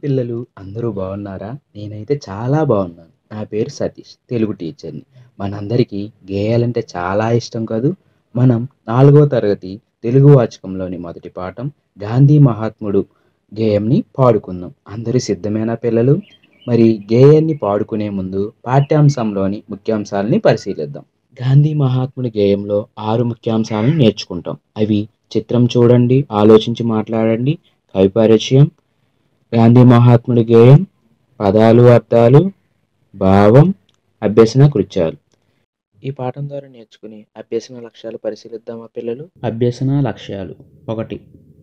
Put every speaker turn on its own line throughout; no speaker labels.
పిల్లలు అందరూ బాగున్నారా నేనైతే చాలా బాగున్నాను నా పేరు సతీష్ తెలుగు టీచర్ని మనందరికీ గేయాలంటే చాలా ఇష్టం కదూ మనం నాలుగో తరగతి తెలుగు వాచకంలోని మొదటి పాఠం గాంధీ మహాత్ముడు గేయంని పాడుకుందాం అందరూ సిద్ధమేనా పిల్లలు మరి గేయాన్ని పాడుకునే ముందు పాఠ్యాంశంలోని ముఖ్యాంశాలని పరిశీలిద్దాం గాంధీ మహాత్ముడి గేయంలో ఆరు ముఖ్యాంశాలను నేర్చుకుంటాం అవి చిత్రం చూడండి ఆలోచించి మాట్లాడండి కవి పరిచయం గాంధీ మహాత్ముడి గేయం పదాలు అర్థాలు భావం అభ్యసన కృత్యాలు ఈ పాఠం ద్వారా నేర్చుకుని అభ్యసన లక్ష్యాలు పరిశీలిద్దామా పిల్లలు అభ్యసన లక్ష్యాలు ఒకటి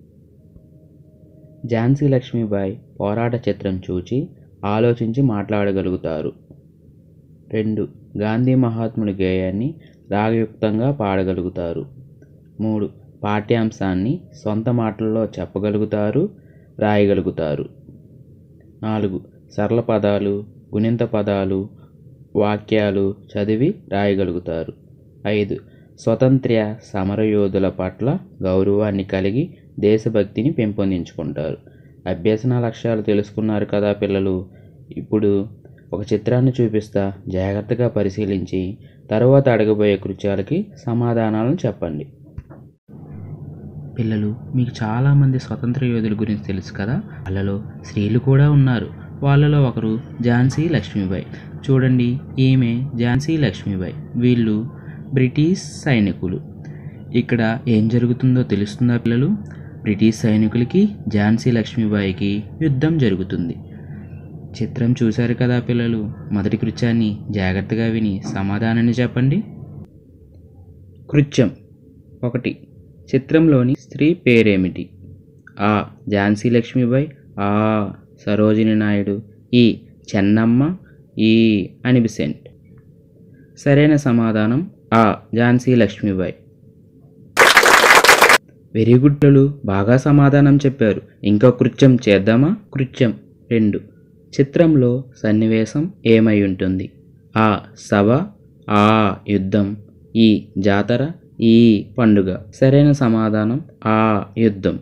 ఝాన్సీ లక్ష్మీబాయి పోరాట చిత్రం చూచి ఆలోచించి మాట్లాడగలుగుతారు రెండు గాంధీ మహాత్ముడి గేయాన్ని రాగయుక్తంగా పాడగలుగుతారు మూడు పాఠ్యాంశాన్ని సొంత మాటల్లో చెప్పగలుగుతారు రాయగలుగుతారు నాలుగు సరళ పదాలు గుణింత పదాలు వాక్యాలు చదివి రాయగలుగుతారు ఐదు స్వతంత్ర సమరయోధుల పట్ల గౌరవాన్ని కలిగి దేశభక్తిని పెంపొందించుకుంటారు అభ్యసన లక్ష్యాలు తెలుసుకున్నారు కదా పిల్లలు ఇప్పుడు ఒక చిత్రాన్ని చూపిస్తా జాగ్రత్తగా పరిశీలించి తరువాత అడగబోయే కృత్యాలకి సమాధానాలను చెప్పండి పిల్లలు మీకు చాలామంది స్వతంత్ర యోధుల గురించి తెలుసు కదా వాళ్ళలో స్త్రీలు కూడా ఉన్నారు వాళ్ళలో ఒకరు ఝాన్సీ లక్ష్మీబాయి చూడండి ఈమె ఝాన్సీ లక్ష్మీబాయి వీళ్ళు బ్రిటిష్ సైనికులు ఇక్కడ ఏం జరుగుతుందో తెలుస్తుందా పిల్లలు బ్రిటిష్ సైనికులకి ఝాన్సీ లక్ష్మీబాయికి యుద్ధం జరుగుతుంది చిత్రం చూశారు కదా పిల్లలు మొదటి కృత్యాన్ని జాగ్రత్తగా విని సమాధానాన్ని చెప్పండి కృత్యం ఒకటి చిత్రంలోని స్త్రీ పేరేమిటి ఆ ఝాన్సీ లక్ష్మీబాయి ఆ సరోజిని నాయుడు ఈ చెన్నమ్మ ఈ అనిబిసెంట్ సరైన సమాధానం ఆ ఝాన్సీ లక్ష్మీబాయి వెరీ గుడ్ పిల్లలు బాగా సమాధానం చెప్పారు ఇంకో కృత్యం చేద్దామా కృత్యం రెండు చిత్రంలో సన్నివేశం ఏమై ఉంటుంది ఆ సభ ఆ యుద్ధం ఈ జాతర ఈ పండుగ సరైన సమాధానం ఆ యుద్ధం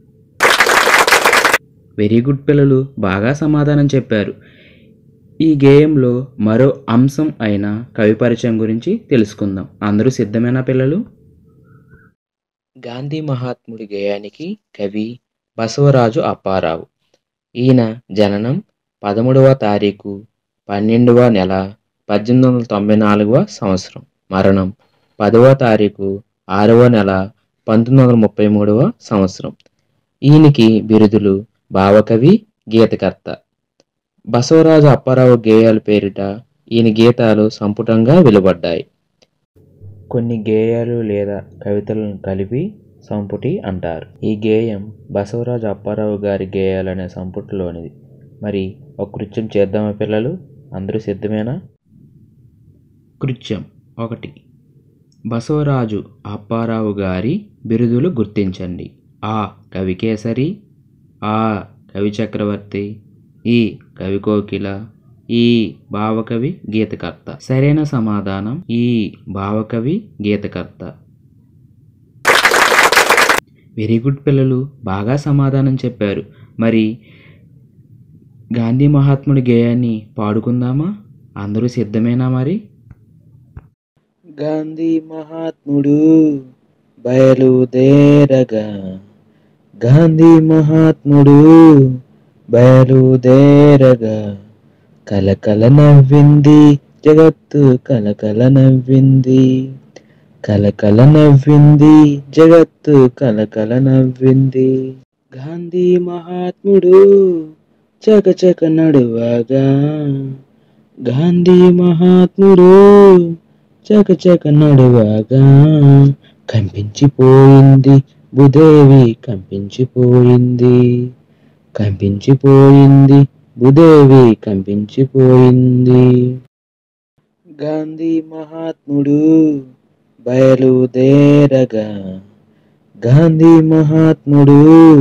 వెరీ గుడ్ పిల్లలు బాగా సమాధానం చెప్పారు ఈ గేయంలో మరో అంశం అయిన కవి పరిచయం గురించి తెలుసుకుందాం అందరూ సిద్ధమేనా పిల్లలు గాంధీ మహాత్ముడి గేయానికి కవి బసవరాజు అప్పారావు ఈయన జననం పదమూడవ తారీఖు పన్నెండవ నెల పద్దెనిమిది వందల తొంభై నాలుగవ సంవత్సరం మరణం పదవ తారీఖు ఆరవ నెల పంతొమ్మిది వందల ముప్పై మూడవ సంవత్సరం ఈయనకి బిరుదులు భావకవి గీతకర్త బసవరాజు అప్పారావు గేయాల పేరిట ఈయన గీతాలు సంపుటంగా వెలువడ్డాయి కొన్ని గేయాలు లేదా కవితలను కలిపి సంపుటి అంటారు ఈ గేయం బసవరాజు అప్పారావు గారి గేయాలనే సంపుటిలోనిది మరి ఒక కృత్యం చేద్దామా పిల్లలు అందరూ సిద్ధమేనా కృత్యం ఒకటి బసవరాజు అప్పారావు గారి బిరుదులు గుర్తించండి ఆ కవికేసరి ఆ కవి చక్రవర్తి ఈ కవి కోకిల ఈ భావకవి గీతకర్త సరైన సమాధానం ఈ భావకవి గీతకర్త వెరీ గుడ్ పిల్లలు బాగా సమాధానం చెప్పారు మరి గాంధీ మహాత్ముడి గేయాన్ని పాడుకుందామా అందరూ సిద్ధమేనా మరి గాంధీ మహాత్ముడు బయలుదేరగా గాంధీ మహాత్ముడు బయలుదేరగా కలకల నవ్వింది జగత్తు కలకల నవ్వింది కలకల నవ్వింది జగత్తు కలకల నవ్వింది గాంధీ మహాత్ముడు చకచక నడువగా గాంధీ మహాత్ముడు చకచక నడువగా కంపించిపోయింది భూదేవి కంపించిపోయింది కంపించిపోయింది భూదేవి కంపించిపోయింది గాంధీ మహాత్ముడు బయలుదేరగా గాంధీ మహాత్ముడు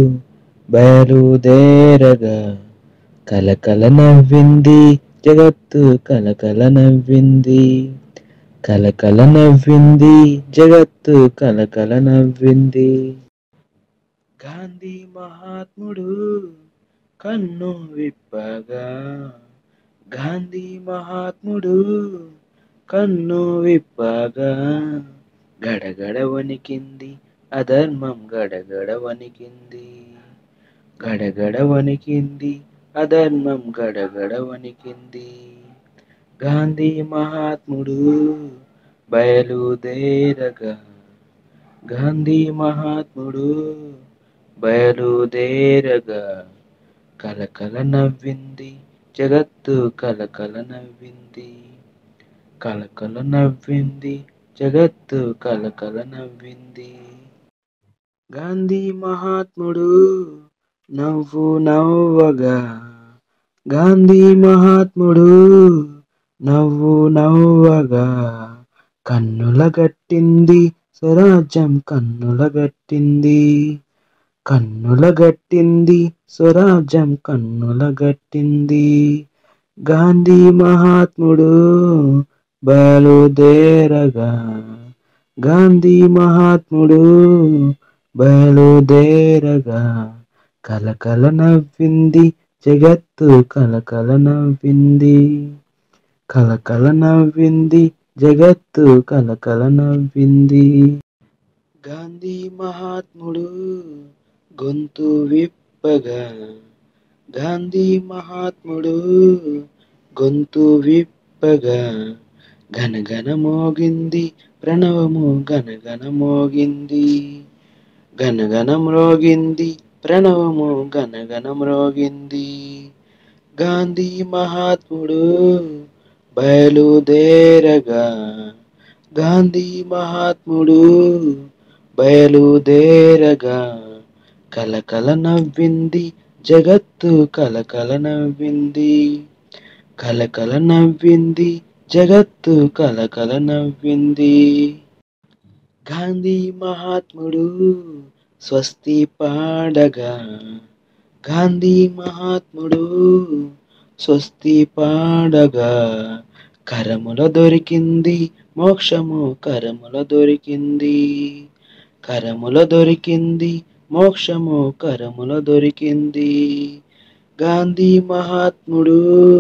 బయలుదేరగా కలకల నవ్వింది జగత్తు కలకల నవ్వింది కలకల నవ్వింది జగత్తు కలకల నవ్వింది గాంధీ మహాత్ముడు కన్ను విప్పగా గాంధీ మహాత్ముడు కన్ను విప్పగా గడగడ వణికింది అధర్మం గడగడ వణికింది గడగడ వణికింది అధర్మం గడగడ వణికింది గాంధీ మహాత్ముడు బయలుదేరగా గాంధీ మహాత్ముడు బయలుదేరగా కలకల నవ్వింది జగత్తు కలకల నవ్వింది కలకల నవ్వింది జగత్తు కలకల నవ్వింది గాంధీ మహాత్ముడు నవ్వు నవ్వగా గాంధీ మహాత్ముడు నవ్వు నవ్వగా కన్నుల గట్టింది స్వరాజ్యం కన్నుల గట్టింది కన్నుల గట్టింది స్వరాజ్యం కన్నుల గట్టింది గాంధీ మహాత్ముడు బయలుదేరగా గాంధీ మహాత్ముడు బయలుదేరగా కలకల నవ్వింది జగత్తు కలకల నవ్వింది కలకల నవ్వింది జగత్తు కలకల నవ్వింది గాంధీ మహాత్ముడు గొంతు విప్పగా గాంధీ మహాత్ముడు గొంతు విప్పగా గనగన మోగింది ప్రణవము గనగన మోగింది గనగన మ్రోగింది ప్రణవము గనగన మ్రోగింది గాంధీ మహాత్ముడు బయలుదేరగా గాంధీ మహాత్ముడు బయలుదేరగా కలకల నవ్వింది జగత్తు కలకల నవ్వింది కలకల నవ్వింది జగత్తు కలకల నవ్వింది గాంధీ మహాత్ముడు స్వస్తి పాడగా గాంధీ మహాత్ముడు స్వస్తి పాడగా కరముల దొరికింది మోక్షము కరముల దొరికింది కరముల దొరికింది మోక్షము కరముల దొరికింది గాంధీ మహాత్ముడు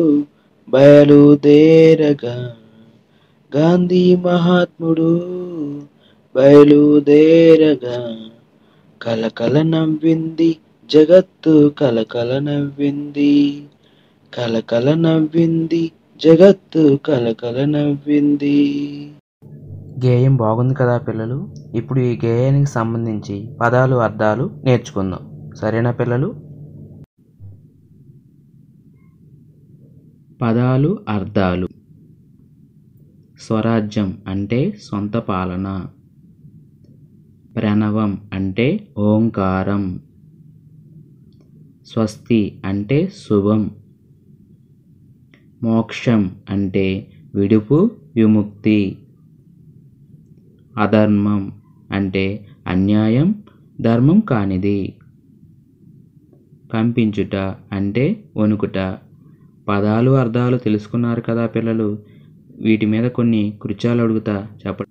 బయలుదేరగా గాంధీ మహాత్ముడు బయలుదేరగా కలకల నవ్వింది జగత్తు కలకల నవ్వింది కలకల నవ్వింది జగత్తు కలకల నవ్వింది గేయం బాగుంది కదా పిల్లలు ఇప్పుడు ఈ గేయానికి సంబంధించి పదాలు అర్థాలు నేర్చుకుందాం సరేనా పిల్లలు పదాలు అర్థాలు స్వరాజ్యం అంటే సొంత పాలన ప్రణవం అంటే ఓంకారం స్వస్తి అంటే శుభం మోక్షం అంటే విడుపు విముక్తి అధర్మం అంటే అన్యాయం ధర్మం కానిది కంపించుట అంటే వణుకుట పదాలు అర్థాలు తెలుసుకున్నారు కదా పిల్లలు వీటి మీద కొన్ని కృత్యాలు అడుగుతా చెప్ప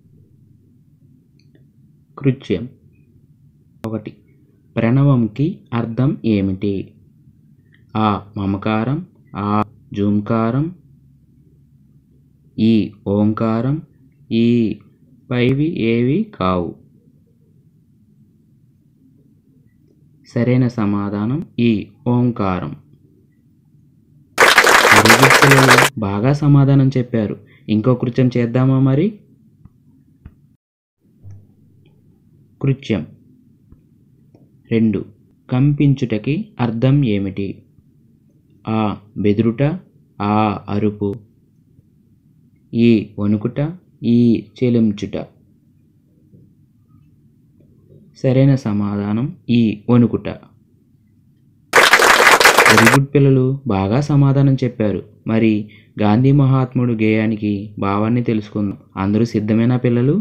కృత్యం ఒకటి ప్రణవంకి అర్థం ఏమిటి ఆ మమకారం ఆ జూంకారం ఈ ఓంకారం ఈ పైవి ఏవి కావు సరైన సమాధానం ఈ ఓంకారం వెరీ గుడ్ పిల్లలు బాగా సమాధానం చెప్పారు ఇంకో కృత్యం చేద్దామా మరి కృత్యం రెండు కంపించుటకి అర్థం ఏమిటి ఆ బెదురుట ఆ అరుపు ఈ వణుకుట ఈ చెలించుట సరైన సమాధానం ఈ వణుకుట వెరీ గుడ్ పిల్లలు బాగా సమాధానం చెప్పారు మరి గాంధీ మహాత్ముడు గేయానికి భావాన్ని తెలుసుకుందాం అందరూ సిద్ధమేనా పిల్లలు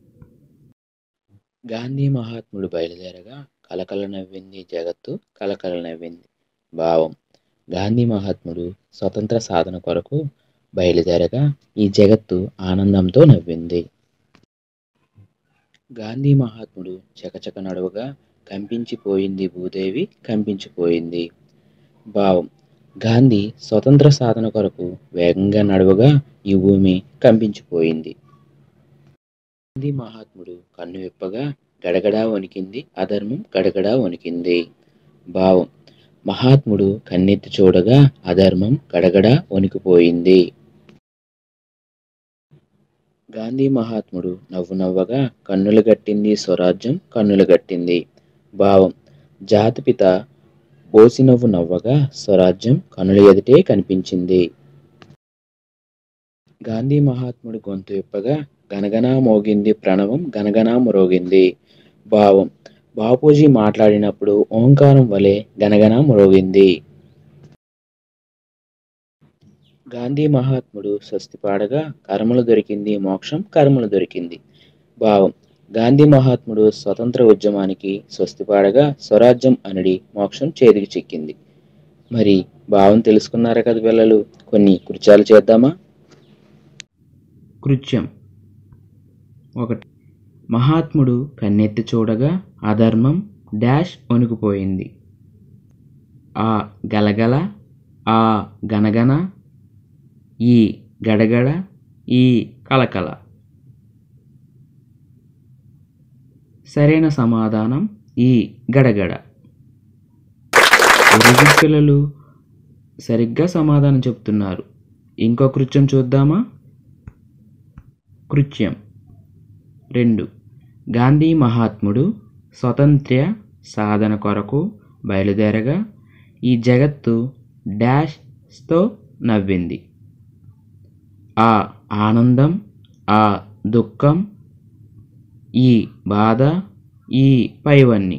గాంధీ మహాత్ముడు బయలుదేరగా కలకల నవ్వింది జగత్తు కలకల నవ్వింది భావం గాంధీ మహాత్ముడు స్వతంత్ర సాధన కొరకు బయలుదేరగా ఈ జగత్తు ఆనందంతో నవ్వింది గాంధీ మహాత్ముడు చకచక నడువగా కంపించిపోయింది భూదేవి కంపించిపోయింది భావం గాంధీ స్వతంత్ర సాధన కొరకు వేగంగా నడవగా ఈ భూమి కంపించిపోయింది గాంధీ మహాత్ముడు కన్ను విప్పగా గడగడా వణికింది అధర్మం గడగడా వణికింది భావం మహాత్ముడు కన్నెత్తి చూడగా అధర్మం గడగడా వణికిపోయింది గాంధీ మహాత్ముడు నవ్వు నవ్వగా కన్నులు గట్టింది స్వరాజ్యం కన్నులు గట్టింది భావం జాతిపిత బోసి నవ్వు నవ్వగా స్వరాజ్యం కనుల ఎదుటే కనిపించింది గాంధీ మహాత్ముడు గొంతు విప్పగా గనగనా మోగింది ప్రణవం గనగనా మ్రోగింది భావం బాపూజీ మాట్లాడినప్పుడు ఓంకారం వలె గనగనా మ్రోగింది గాంధీ మహాత్ముడు స్వస్తి పాడగా కర్మలు దొరికింది మోక్షం కర్మలు దొరికింది భావం గాంధీ మహాత్ముడు స్వతంత్ర ఉద్యమానికి స్వస్తి పాడగా స్వరాజ్యం అనడి మోక్షం చేతికి చిక్కింది మరి భావం తెలుసుకున్నారా కదా పిల్లలు కొన్ని కృత్యాలు చేద్దామా కృత్యం ఒకటి మహాత్ముడు కన్నెత్తి చూడగా అధర్మం డాష్ వణుకుపోయింది ఆ గలగల ఆ గనగన ఈ గడగడ ఈ కలకల సరైన సమాధానం ఈ గడగడ ఎరుగు పిల్లలు సరిగ్గా సమాధానం చెప్తున్నారు ఇంకో కృత్యం చూద్దామా కృత్యం రెండు గాంధీ మహాత్ముడు స్వతంత్ర సాధన కొరకు బయలుదేరగా ఈ జగత్తు డాష్తో నవ్వింది ఆ ఆనందం ఆ దుఃఖం ఈ బాధ ఈ పైవన్నీ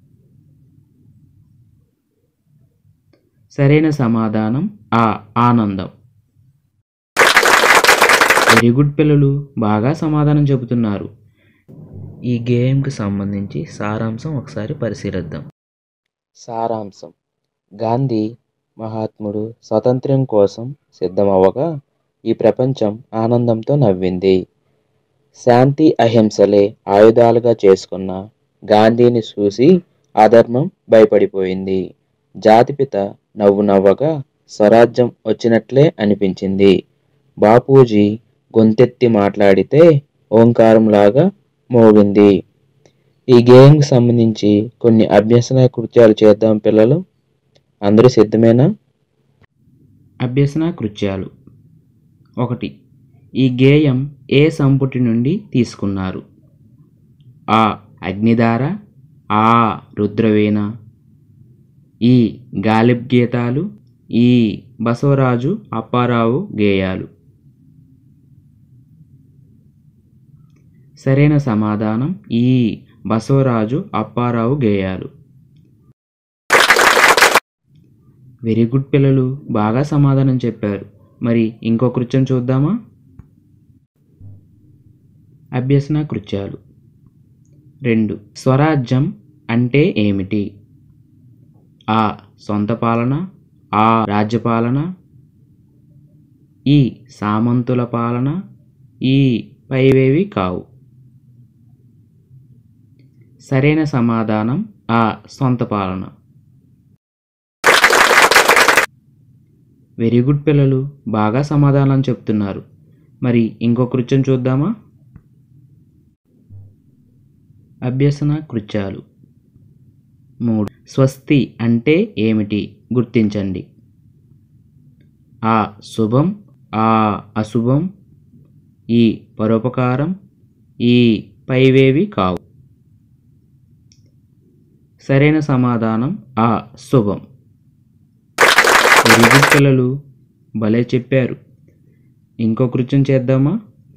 సరైన సమాధానం ఆ ఆనందం వెరీ గుడ్ పిల్లలు బాగా సమాధానం చెబుతున్నారు ఈ గేమ్కి సంబంధించి సారాంశం ఒకసారి పరిశీలిద్దాం సారాంశం గాంధీ మహాత్ముడు స్వాతంత్ర్యం కోసం సిద్ధమవ్వగా ఈ ప్రపంచం ఆనందంతో నవ్వింది శాంతి అహింసలే ఆయుధాలుగా చేసుకున్న గాంధీని చూసి అధర్మం భయపడిపోయింది జాతిపిత నవ్వు నవ్వగా స్వరాజ్యం వచ్చినట్లే అనిపించింది బాపూజీ గొంతెత్తి మాట్లాడితే ఓంకారంలాగా మోగింది ఈ గేమ్కి సంబంధించి కొన్ని అభ్యసన కృత్యాలు చేద్దాం పిల్లలు అందరూ సిద్ధమేనా అభ్యసన కృత్యాలు ఒకటి ఈ గేయం ఏ సంపుటి నుండి తీసుకున్నారు ఆ అగ్నిధార ఆ రుద్రవీణ ఈ గాలిబ్ గీతాలు ఈ బసవరాజు అప్పారావు గేయాలు సరైన సమాధానం ఈ బసవరాజు అప్పారావు గేయాలు వెరీ గుడ్ పిల్లలు బాగా సమాధానం చెప్పారు మరి ఇంకో కృత్యం చూద్దామా అభ్యసన కృత్యాలు రెండు స్వరాజ్యం అంటే ఏమిటి ఆ సొంత పాలన ఆ రాజ్యపాలన ఈ సామంతుల పాలన ఈ పైవేవి కావు సరైన సమాధానం ఆ సొంత పాలన వెరీ గుడ్ పిల్లలు బాగా సమాధానం చెప్తున్నారు మరి ఇంకో కృత్యం చూద్దామా అభ్యసన కృత్యాలు మూడు స్వస్తి అంటే ఏమిటి గుర్తించండి ఆ శుభం ఆ అశుభం ఈ పరోపకారం ఈ పైవేవి కావు సరైన సమాధానం ఆ శుభం వెరీ గుడ్ పిల్లలు భలే చెప్పారు ఇంకో కృత్యం చేద్దామా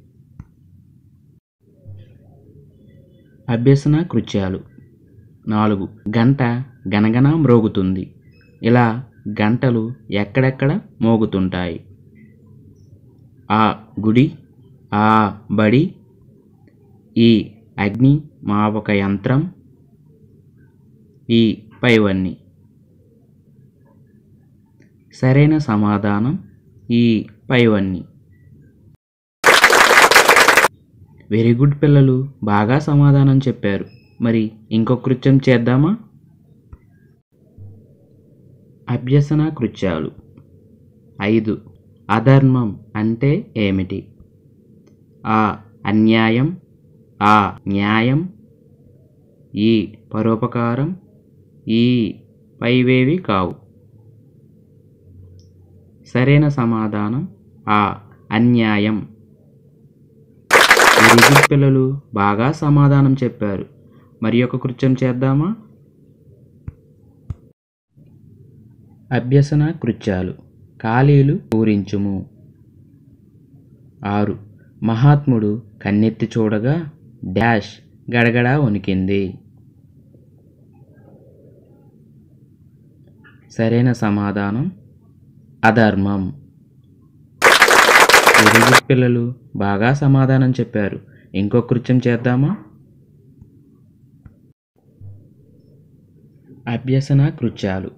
అభ్యసన కృత్యాలు నాలుగు గంట గనగన మ్రోగుతుంది ఇలా గంటలు ఎక్కడెక్కడ మోగుతుంటాయి ఆ గుడి ఆ బడి ఈ అగ్ని మాపక యంత్రం ఈ పైవన్నీ సరైన సమాధానం ఈ పైవన్నీ వెరీ గుడ్ పిల్లలు బాగా సమాధానం చెప్పారు మరి ఇంకో కృత్యం చేద్దామా అభ్యసన కృత్యాలు ఐదు అధర్మం అంటే ఏమిటి ఆ అన్యాయం ఆ న్యాయం ఈ పరోపకారం ఈ పైవేవి కావు సరైన సమాధానం ఆ అన్యాయం వెరీ పిల్లలు బాగా సమాధానం చెప్పారు మరి ఒక కృత్యం చేద్దామా అభ్యసన కృత్యాలు ఖాళీలు పూరించుము ఆరు మహాత్ముడు కన్నెత్తి చూడగా డాష్ గడగడ వణికింది సరైన సమాధానం అధర్మం వెరీ గుడ్ పిల్లలు బాగా సమాధానం చెప్పారు ఇంకో కృత్యం చేద్దామా అభ్యసన కృత్యాలు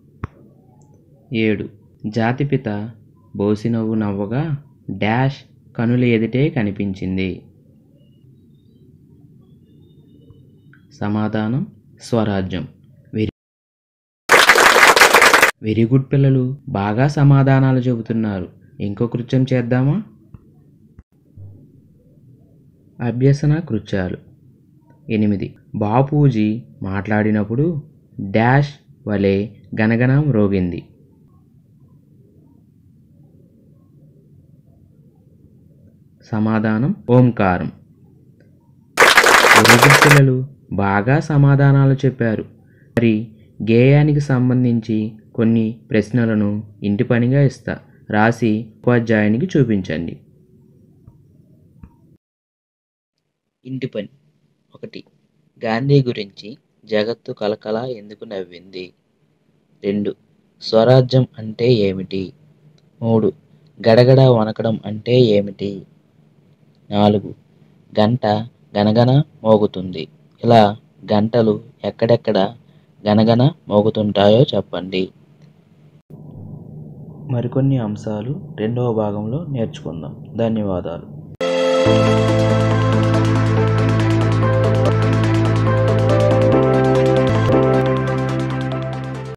ఏడు జాతిపిత బోసినవ్వు నవ్వగా డాష్ కనుల ఎదుటే కనిపించింది సమాధానం స్వరాజ్యం వెరీ వెరీ గుడ్ పిల్లలు బాగా సమాధానాలు చెబుతున్నారు ఇంకో కృత్యం చేద్దామా అభ్యసన కృత్యాలు ఎనిమిది బాపూజీ మాట్లాడినప్పుడు డాష్ వలె గనగనం రోగింది సమాధానం ఓంకారం వెరీ గుడ్ పిల్లలు బాగా సమాధానాలు చెప్పారు మరి గేయానికి సంబంధించి కొన్ని ప్రశ్నలను ఇంటి పనిగా ఇస్తా రాసి ఉపాధ్యాయునికి చూపించండి
ఇంటి పని ఒకటి గాంధీ గురించి జగత్తు కలకల ఎందుకు నవ్వింది రెండు స్వరాజ్యం అంటే ఏమిటి మూడు గడగడ వనకడం అంటే ఏమిటి నాలుగు గంట గనగన మోగుతుంది ఇలా గంటలు ఎక్కడెక్కడ గనగన మోగుతుంటాయో చెప్పండి
మరికొన్ని అంశాలు రెండవ భాగంలో నేర్చుకుందాం ధన్యవాదాలు